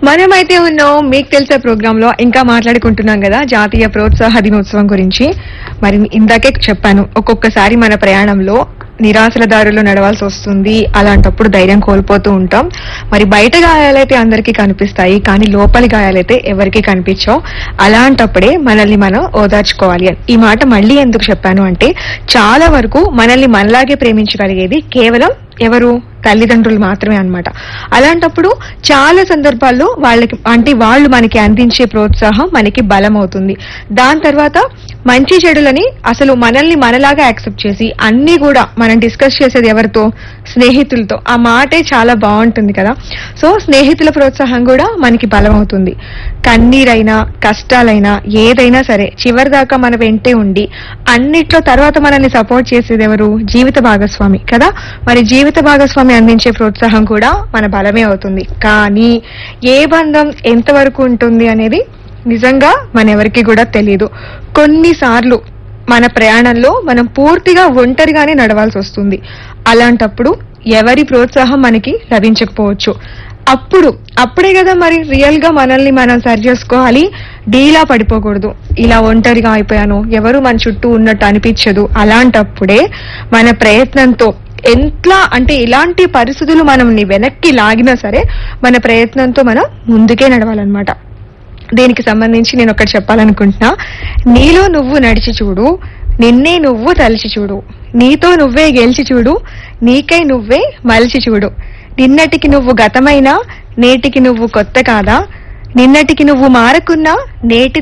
మనమైతే ఉన్నాం మీకు తెలిసే ప్రోగ్రామ్ లో ఇంకా మాట్లాడుకుంటున్నాం కదా జాతీయ ప్రోత్సాహ దినోత్సవం గురించి మరి ఇందాకే చెప్పాను ఒక్కొక్కసారి మన ప్రయాణంలో నిరాశల దారిలో నడవాల్సి వస్తుంది అలాంటప్పుడు ధైర్యం కోల్పోతూ ఉంటాం మరి బయట గాయాలైతే అందరికీ కనిపిస్తాయి కానీ లోపలి గాయాలైతే ఎవరికీ కనిపించవు అలాంటప్పుడే మనల్ని మనం ఓదార్చుకోవాలి అని ఈ మాట మళ్ళీ ఎందుకు చెప్పాను అంటే చాలా వరకు మనల్ని మనలాగే ప్రేమించగలిగేది కేవలం ఎవరు తల్లిదండ్రులు మాత్రమే అన్నమాట అలాంటప్పుడు చాలా సందర్భాల్లో వాళ్ళకి అంటే వాళ్ళు మనకి అందించే ప్రోత్సాహం మనకి బలం అవుతుంది దాని తర్వాత మంచి చెడులని అసలు మనల్ని మనలాగా యాక్సెప్ట్ చేసి అన్ని కూడా మనం డిస్కస్ చేసేది ఎవరితో స్నేహితులతో ఆ మాటే చాలా బాగుంటుంది కదా సో స్నేహితుల ప్రోత్సాహం కూడా మనకి బలం అవుతుంది కన్నీరైనా కష్టాలైనా ఏదైనా సరే చివరి దాకా మన వెంటే ఉండి అన్నిట్లో తర్వాత మనల్ని సపోర్ట్ చేసేది ఎవరు జీవిత భాగస్వామి కదా మరి జీవిత భాగస్వామి అందించే ప్రోత్సాహం కూడా మన బలమే అవుతుంది కానీ ఏ బంధం ఎంతవరకు ఉంటుంది అనేది నిజంగా మన ఎవరికి కూడా తెలియదు కొన్నిసార్లు మన ప్రయాణంలో మనం పూర్తిగా ఒంటరిగానే నడవాల్సి వస్తుంది అలాంటప్పుడు ఎవరి ప్రోత్సాహం మనకి లభించకపోవచ్చు అప్పుడు అప్పుడే కదా మరి రియల్ గా మనల్ని మనం సరి చేసుకోవాలి డీలా పడిపోకూడదు ఇలా ఒంటరిగా అయిపోయాను ఎవరు మన చుట్టూ ఉన్నట్టు అనిపించదు అలాంటప్పుడే మన ప్రయత్నంతో ఎంట్లా అంటే ఇలాంటి పరిస్థితులు మనల్ని వెనక్కి లాగినా సరే మన ప్రయత్నంతో మనం ముందుకే నడవాలన్నమాట దీనికి సంబంధించి నేను ఒకటి చెప్పాలనుకుంటున్నా నీలో నువ్వు నడిచి చూడు నిన్నే నువ్వు తలిచి చూడు నీతో నువ్వే గెలిచి చూడు నీకై నువ్వే మలిచి చూడు నిన్నటికి నువ్వు గతమైనా నేటికి నువ్వు కొత్త కాదా నిన్నటికి నువ్వు మారకున్నా నేటి